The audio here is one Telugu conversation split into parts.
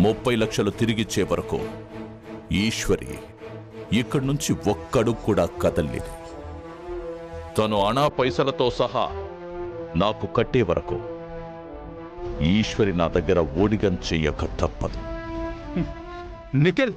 ముప్పై లక్షలు తిరిగిచ్చే వరకు ఈశ్వరి ఇక్కడి నుంచి ఒక్కడు కూడా కదల్లేదు తను అణా పైసలతో సహా నాకు కట్టే వరకు ఈశ్వరి నా దగ్గర ఓడిగం చెయ్యక తప్పదు నిఖిల్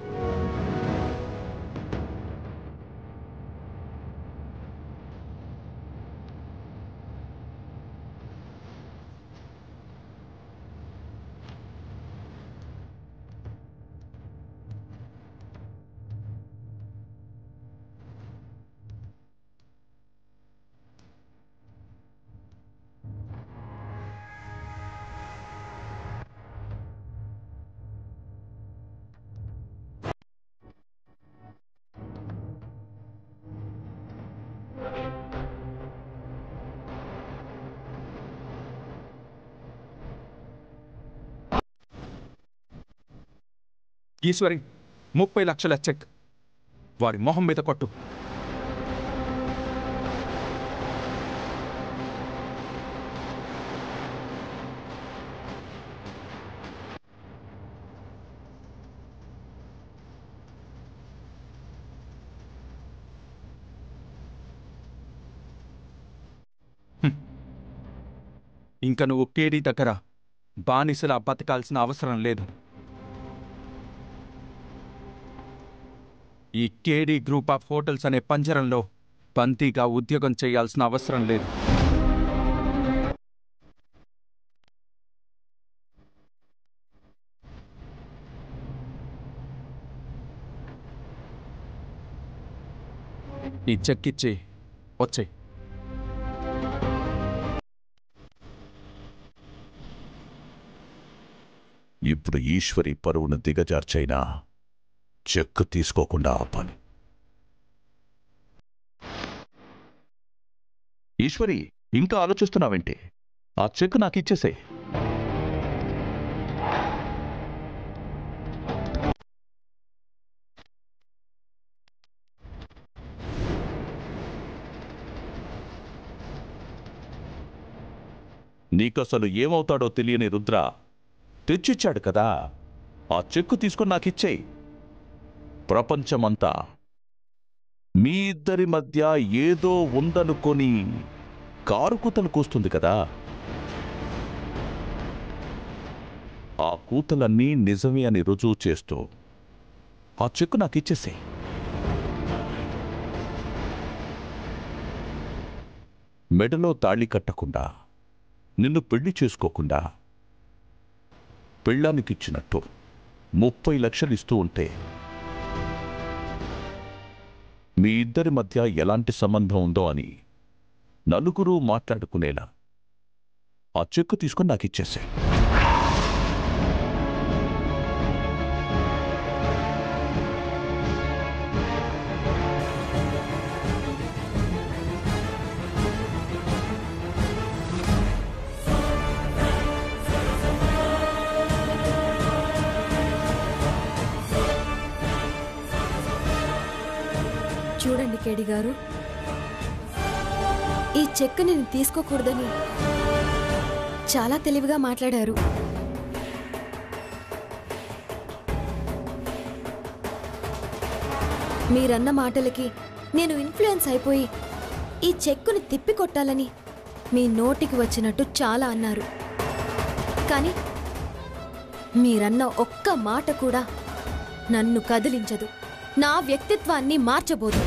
ఈశ్వరి ముప్పై లక్షల చెక్ వారి మొహం మీద కొట్టు హ్మ్. ఇంకా నువ్వు కేడీ దగ్గర బానిసలా బతకాల్సిన అవసరం లేదు ఈ కేడీ గ్రూప్ ఆఫ్ హోటల్స్ అనే పంజరంలో బందీగా ఉద్యోగం చేయాల్సిన అవసరం లేదు ఈ చెక్ ఇచ్చి వచ్చేయ్ ఇప్పుడు ఈశ్వరి పరువును దిగజార్చైనా చెక్ తీసుకోకుండా ఆపాలి ఈశ్వరి ఇంకా ఆలోచిస్తున్నావేంటి ఆ చెక్ నాకు ఇచ్చేసే నీకసలు ఏమవుతాడో తెలియని రుద్ర తెచ్చిచ్చాడు కదా ఆ చెక్కు తీసుకుని నాకిచ్చేయి ప్రపంచమంతా మీ ఇద్దరి మధ్య ఏదో ఉందనుకొని కారు కూతలు కూస్తుంది కదా ఆ కూతలన్నీ నిజమే అని రుజువు చేస్తూ ఆ చెక్కు నాకు ఇచ్చేసేయ్ మెడలో తాళి కట్టకుండా నిన్ను పెళ్లి చేసుకోకుండా పెళ్ళానికిచ్చినట్టు ముప్పై లక్షలు ఇస్తూ ఉంటే మీ ఇద్దరి మధ్య ఎలాంటి సంబంధం ఉందో అని నలుగురు మాట్లాడుకునేలా ఆ చెక్కు తీసుకొని నాకు ఇచ్చేసే చూడండి కేడి గారు ఈ చెక్ నేను తీసుకోకూడదని చాలా తెలివిగా మాట్లాడారు మీరన్న మాటలకి నేను ఇన్ఫ్లుయెన్స్ అయిపోయి ఈ చెక్కుని తిప్పికొట్టాలని మీ నోటికి వచ్చినట్టు చాలా అన్నారు కానీ మీరన్న ఒక్క మాట కూడా నన్ను కదిలించదు నా వ్యక్తిత్వాన్ని మార్చబోదు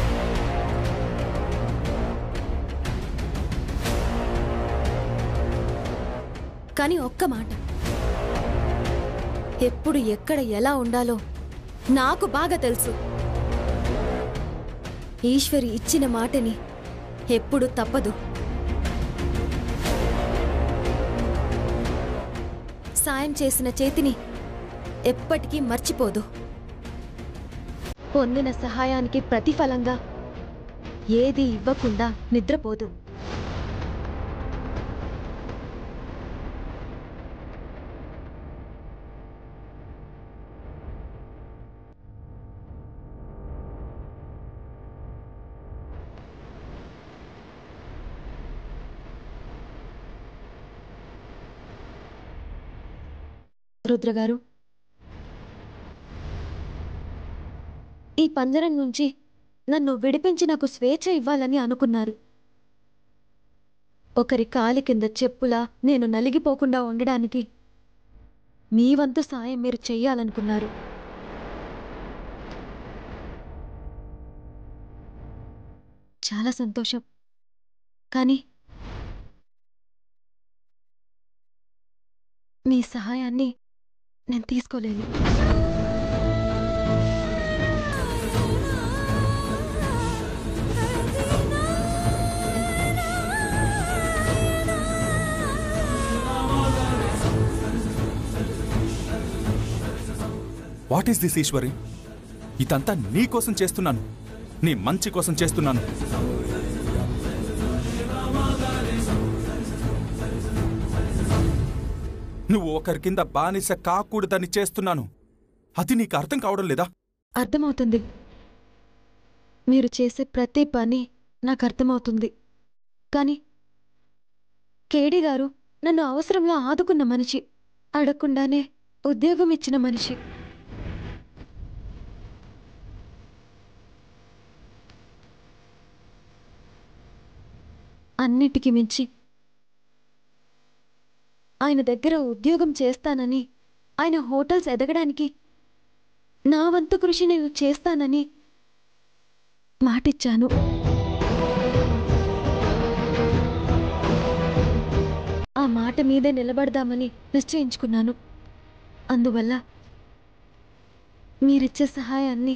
కానీ ఒక్క మాట ఎప్పుడు ఎక్కడ ఎలా ఉండాలో నాకు బాగా తెలుసు ఈశ్వరి ఇచ్చిన మాటని ఎప్పుడు తప్పదు సాయం చేసిన చేతిని ఎప్పటికీ మర్చిపోదు పొందిన సహాయానికి ప్రతిఫలంగా ఏది ఇవ్వకుండా నిద్రపోదు రుద్రగారు ఈ పంజరం నుంచి నన్ను విడిపించి నాకు స్వేచ్ఛ ఇవ్వాలని అనుకున్నారు ఒకరి కాలి కింద చెప్పులా నేను నలిగిపోకుండా ఉండడానికి మీ వంతు సాయం మీరు చెయ్యాలనుకున్నారు చాలా సంతోషం కానీ మీ సహాయాన్ని నేను తీసుకోలేను వాట్ ఈస్ దిస్ ఈశ్వరి ఇదంతా నీ కోసం చేస్తున్నాను నీ మంచి కోసం చేస్తున్నాను నువ్వు ఒకరి కింద బానిస కాకూడదని చేస్తున్నాను అది నీకు అర్థం కావడం లేదా అర్థమవుతుంది మీరు చేసే ప్రతి పని నాకు అర్థమవుతుంది కానీ కేడి గారు నన్ను అవసరంలో ఆదుకున్న మనిషి అడగకుండానే ఉద్యోగం ఇచ్చిన మనిషి అన్నిటికీ మించి ఆయన దగ్గర ఉద్యోగం చేస్తానని ఆయన హోటల్స్ ఎదగడానికి నా వంతు కృషి నేను చేస్తానని మాటిచ్చాను ఆ మాట మీదే నిలబడదామని నిశ్చయించుకున్నాను అందువల్ల మీరిచ్చే సహాయాన్ని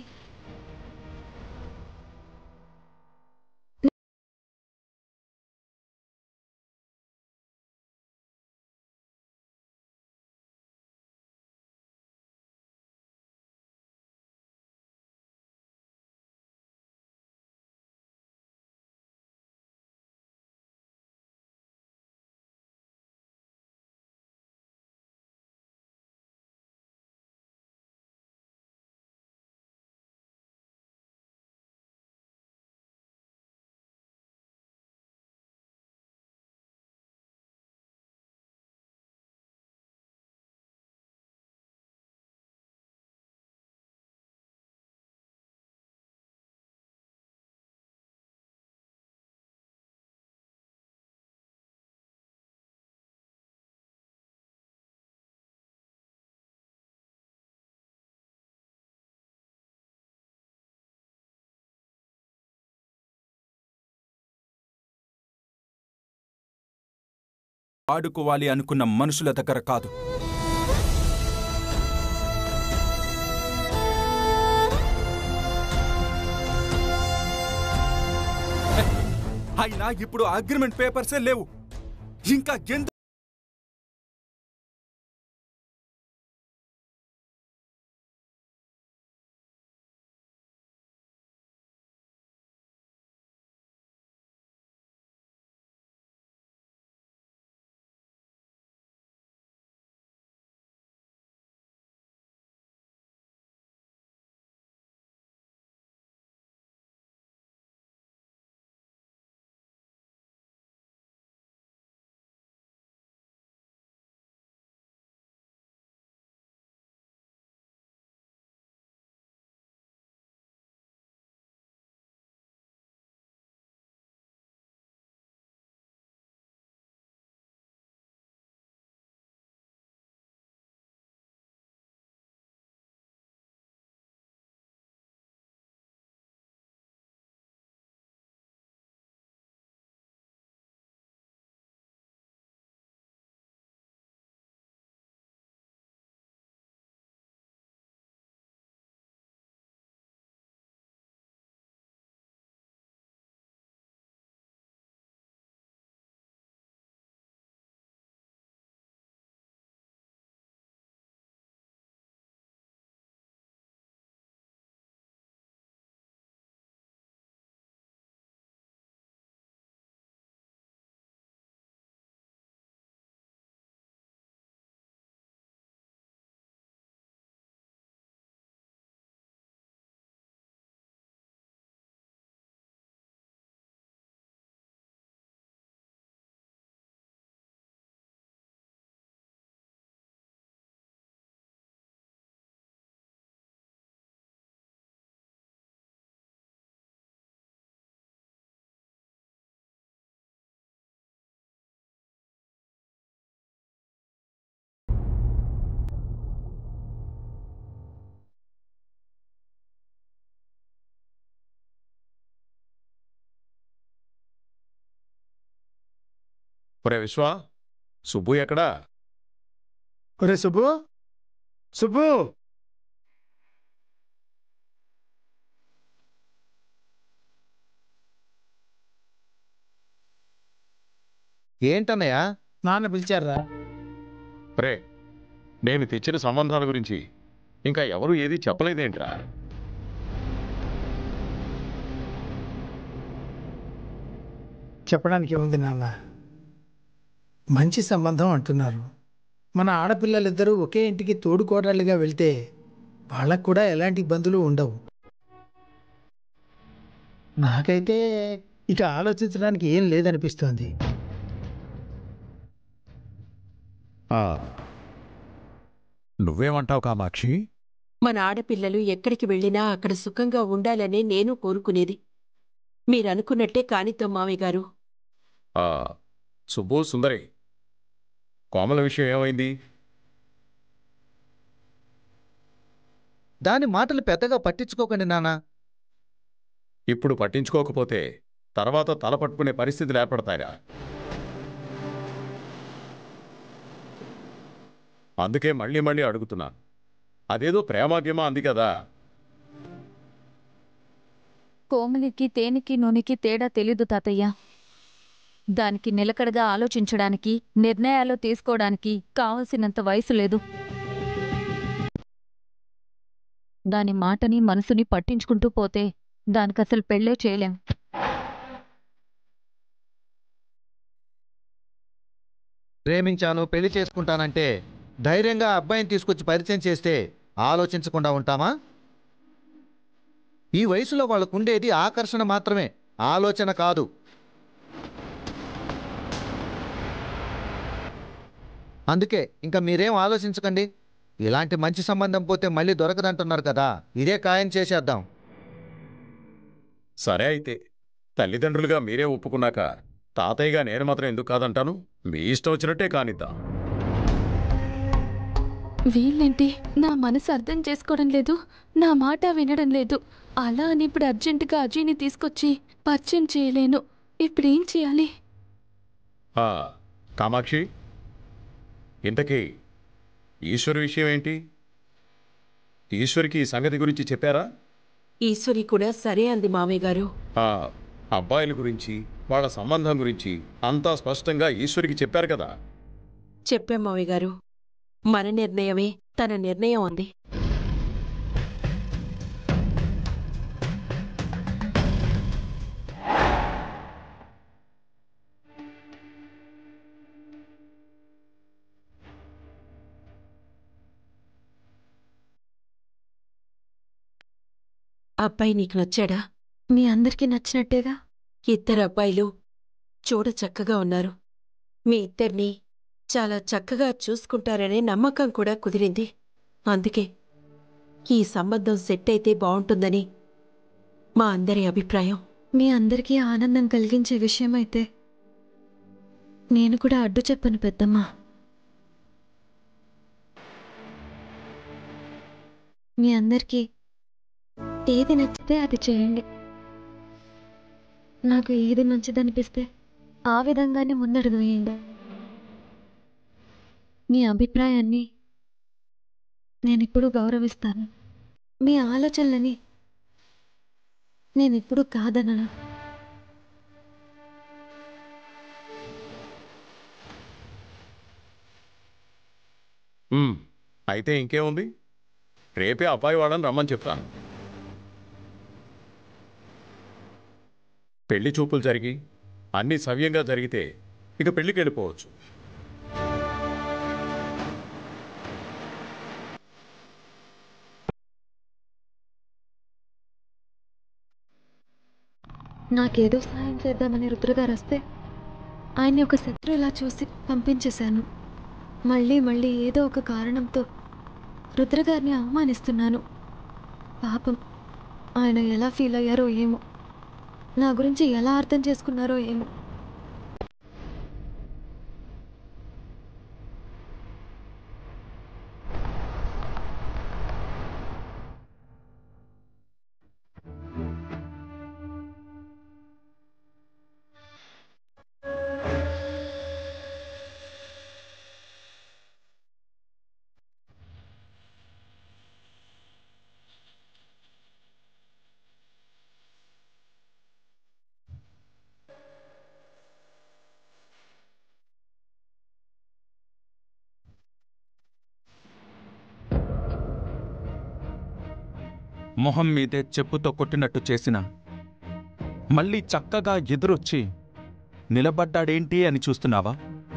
ఆడుకోవాలి అనుకున్న మనుషుల దగ్గర కాదు అయినా ఇప్పుడు అగ్రిమెంట్ పేపర్సే లేవు ఇంకా ఎందుకు ఒరే విశ్వ సుబ్బు ఎక్కడా ఒరే సుబ్బు సుబ్బు ఏంటన్నయ్య నాన్న పిలిచారా రే నేను తెచ్చిన సంబంధాల గురించి ఇంకా ఎవరు ఏది చెప్పలేదేంట్రా చెప్పడానికి ఏముంది నాన్న మంచి సంబంధం అంటున్నారు మన ఆడపిల్లలిద్దరూ ఒకే ఇంటికి తోడుకోడళ్ళుగా వెళ్తే వాళ్ళకు కూడా ఎలాంటి ఇబ్బందులు ఉండవు నాకైతే ఇక ఆలోచించడానికి ఏం లేదనిపిస్తోంది నువ్వేమంటావు కామాక్షి మన ఆడపిల్లలు ఎక్కడికి వెళ్ళినా అక్కడ సుఖంగా ఉండాలనే నేను కోరుకునేది మీరనుకున్నట్టే కానితో మావయ్య గారు ఆ, సుబ్బు సుందరి కోమల విషయం ఏమైంది దాని మాటలు పెద్దగా పట్టించుకోకండి నాన్న ఇప్పుడు పట్టించుకోకపోతే తర్వాత తల పట్టుకునే పరిస్థితులు ఏర్పడతాయా అందుకే మళ్ళీ మళ్ళీ అడుగుతున్నా అదేదో ప్రేమాగ్యమా అంది కదా కోమలికి తేనెకి నూనెకి తేడా తెలీదు తాతయ్య దానికి నిలకడగా ఆలోచించడానికి నిర్ణయాలు తీసుకోవడానికి కావలసినంత వయసు లేదు దాని మాటని మనసుని పట్టించుకుంటూ పోతే దానికసలు పెళ్ళే చేయలేం ప్రేమించాను పెళ్లి చేసుకుంటానంటే ధైర్యంగా అబ్బాయిని తీసుకొచ్చి పరిచయం చేస్తే ఆలోచించకుండా ఉంటామా ఈ వయసులో వాళ్ళకు ఉండేది ఆకర్షణ మాత్రమే ఆలోచన కాదు అందుకే ఇంకా మీరేం ఆలోచించకండి ఇలాంటి మంచి సంబంధం పోతే మళ్ళీ దొరకదంటున్నారు కదా ఇదే ఖాయం చేసేద్దాం సరే అయితే తల్లిదండ్రులుగా మీరే ఒప్పుకున్నాక తాతయ్యగా నేను మాత్రం ఎందుకు కాదంటాను మీ ఇష్టం వచ్చినట్టే కానిద్దాం వీళ్ళేంటి నా మనసు అర్థం చేసుకోవడం లేదు నా మాట వినడం లేదు అలా అని ఇప్పుడు అర్జెంటుగా అజయ్ని తీసుకొచ్చి పరిచయం చేయలేను ఇప్పుడు ఏం చేయాలి ఆ, కామాక్షి ఇంతకీ ఈశ్వరి విషయం ఏంటి ఈశ్వరికి ఈ సంగతి గురించి చెప్పారా ఈశ్వరి కూడా సరే అంది మావయ్య గారు ఆ అబ్బాయిల గురించి వాళ్ళ సంబంధం గురించి అంతా స్పష్టంగా ఈశ్వరికి చెప్పారు కదా చెప్పాం మావయ్య గారు మన నిర్ణయమే తన నిర్ణయం అంది అబ్బాయి నీకు నచ్చాడా మీ అందరికీ నచ్చినట్టేగా ఇద్దరు అబ్బాయిలు చూడ చక్కగా ఉన్నారు మీ ఇద్దరిని చాలా చక్కగా చూసుకుంటారనే నమ్మకం కూడా కుదిరింది అందుకే ఈ సంబంధం సెట్ అయితే బావుంటుందని మా అందరి అభిప్రాయం మీ అందరికీ ఆనందం కలిగించే విషయం అయితే నేను కూడా అడ్డు చెప్పను పెద్దమ్మా మీ అందరికీ ఏది నచ్చితే అది చేయండి నాకు ఏది మంచిదనిపిస్తే ఆ విధంగానే ముందడుగు వేయండి మీ అభిప్రాయాన్ని నేను ఇప్పుడు గౌరవిస్తాను మీ ఆలోచనలని నేను ఇప్పుడు కాదనను ఉమ్, అయితే ఇంకేముంది రేపే అబ్బాయి వాళ్ళని రమ్మని చెప్తాను పెళ్లి చూపులు జరిగి అన్నీ సవ్యంగా జరిగితే ఇక పెళ్లికి వెళ్ళిపోవచ్చు నాకేదో సహాయం చేద్దామని రుద్రగారు వస్తే ఆయన్ని ఒక శత్రువులా చూసి పంపించేశాను మళ్ళీ మళ్ళీ ఏదో ఒక కారణంతో రుద్రగారిని అవమానిస్తున్నాను పాపం ఆయన ఎలా ఫీల్ అయ్యారో ఏమో నా గురించి ఎలా అర్థం చేసుకున్నారో ఏమో మొహం మీదే చెప్పుతో కొట్టినట్టు చేసిన మళ్ళీ చక్కగా ఎదురొచ్చి నిలబడ్డాడేంటి అని చూస్తున్నావా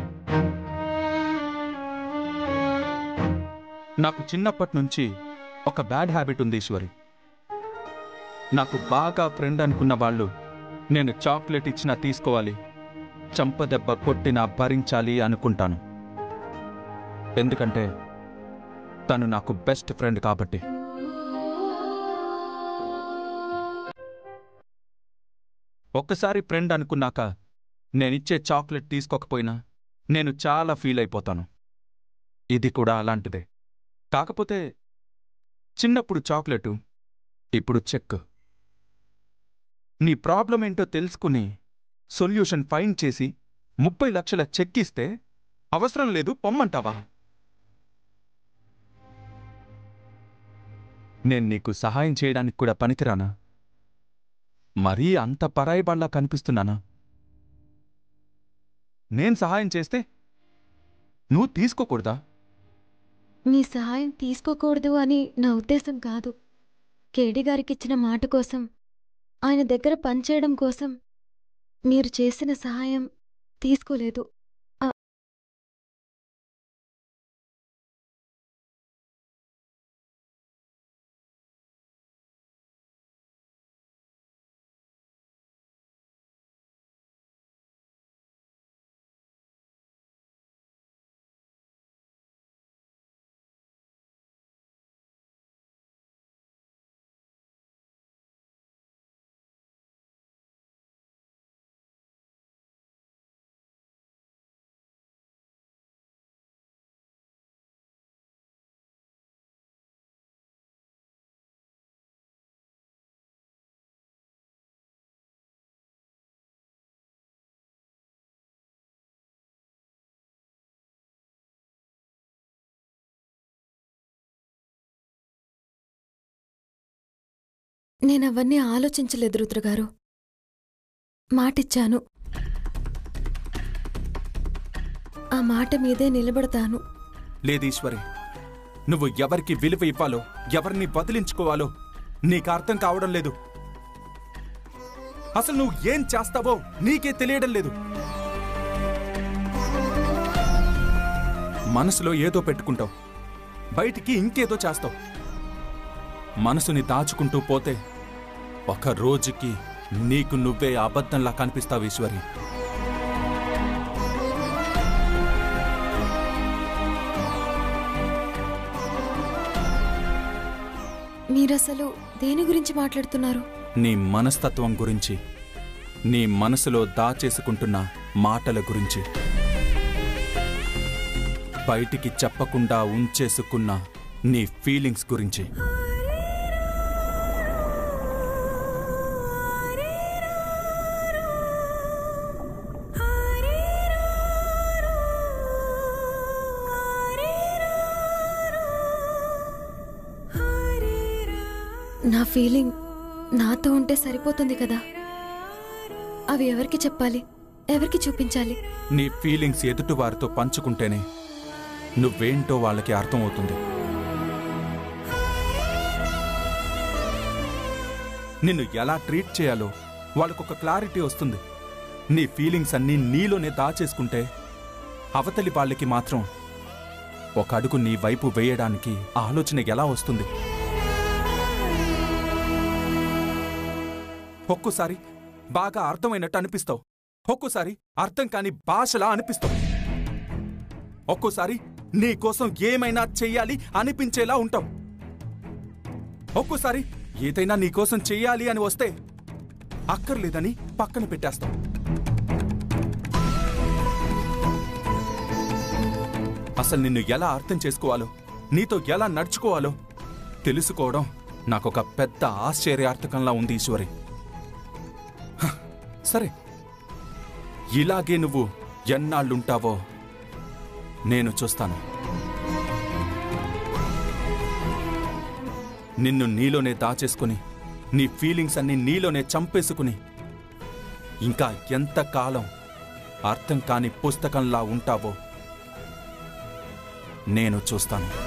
నాకు చిన్నప్పటి నుంచి ఒక బ్యాడ్ హ్యాబిట్ ఉంది ఈశ్వరి నాకు బాగా ఫ్రెండ్ అనుకున్న వాళ్ళు నేను చాక్లెట్ ఇచ్చినా తీసుకోవాలి చంపదెబ్బ కొట్టినా భరించాలి అనుకుంటాను ఎందుకంటే తను నాకు బెస్ట్ ఫ్రెండ్ కాబట్టి ఒక్కసారి ఫ్రెండ్ అనుకున్నాక నేనిచ్చే చాక్లెట్ తీసుకోకపోయినా నేను చాలా ఫీల్ అయిపోతాను ఇది కూడా అలాంటిదే కాకపోతే చిన్నప్పుడు చాక్లెటు ఇప్పుడు చెక్ నీ ప్రాబ్లం ఏంటో తెలుసుకుని సొల్యూషన్ ఫైండ్ చేసి ముప్పై లక్షల చెక్ ఇస్తే అవసరం లేదు పొమ్మంటావా నేను నీకు సహాయం చేయడానికి కూడా పనికిరానా మరీ అంత పరాయి వాళ్ళ కనిపిస్తున్నానా నేను సహాయం చేస్తే నువ్వు తీసుకోకూడదా మీ సహాయం తీసుకోకూడదు అని నా ఉద్దేశం కాదు కేడి గారికి ఇచ్చిన మాట కోసం ఆయన దగ్గర పనిచేయడం కోసం మీరు చేసిన సహాయం తీసుకోలేదు ఆ, నేనవన్నీ ఆలోచించలేదు రుద్రగారు మాటిచ్చాను ఆ మాట మీదే నిలబడతాను లేదు ఈశ్వరి నువ్వు ఎవరికి విలువ ఇవ్వాలో ఎవరిని బదిలించుకోవాలో నీకు అర్థం కావడం లేదు అసలు నువ్వు ఏం చేస్తావో నీకే తెలియడం లేదు మనసులో ఏదో పెట్టుకుంటావు బయటికి ఇంకేదో చేస్తావు మనసుని దాచుకుంటూ పోతే ఒక రోజుకి నీకు నువ్వే అబద్ధంలా కనిపిస్తావు ఈశ్వరి మీరసలు దేని గురించి మాట్లాడుతున్నారు నీ మనస్తత్వం గురించి నీ మనసులో దాచేసుకుంటున్న మాటల గురించి బయటికి చెప్పకుండా ఉంచేసుకున్న నీ ఫీలింగ్స్ గురించి నా ఫీలింగ్ నాతో ఉంటే సరిపోతుంది కదా అవి ఎవరికి చెప్పాలి ఎవరికి చూపించాలి నీ ఫీలింగ్స్ ఎదుటివారితో పంచుకుంటేనే నువ్వేంటో వాళ్ళకి అర్థమవుతుంది నిన్ను ఎలా ట్రీట్ చేయాలో వాళ్ళకొక క్లారిటీ వస్తుంది నీ ఫీలింగ్స్ అన్నీ నీలోనే దాచేసుకుంటే అవతలి వాళ్ళకి మాత్రం ఒక అడుగు నీ వైపు వేయడానికి ఆలోచన ఎలా వస్తుంది ఒక్కోసారి బాగా అర్థమైనట్టు అనిపిస్తావు ఒక్కోసారి అర్థం కాని భాషలా అనిపిస్తావు ఒక్కోసారి నీ కోసం ఏమైనా చెయ్యాలి అనిపించేలా ఉంటావు ఒక్కోసారి ఏదైనా నీ కోసం చెయ్యాలి అని వస్తే అక్కర్లేదని పక్కన పెట్టేస్తావు అసలు నిన్ను ఎలా అర్థం చేసుకోవాలో నీతో ఎలా నడుచుకోవాలో తెలుసుకోవడం నాకొక పెద్ద ఆశ్చర్యార్థకంలా ఉంది ఈశ్వరి హ, సరే ఇలాగే నువ్వు ఎన్నాళ్ళుంటావో నేను చూస్తాను నిన్ను నీలోనే దాచేసుకుని నీ ఫీలింగ్స్ అన్ని నీలోనే చంపేసుకుని ఇంకా ఎంతకాలం అర్థం కాని పుస్తకంలా ఉంటావో నేను చూస్తాను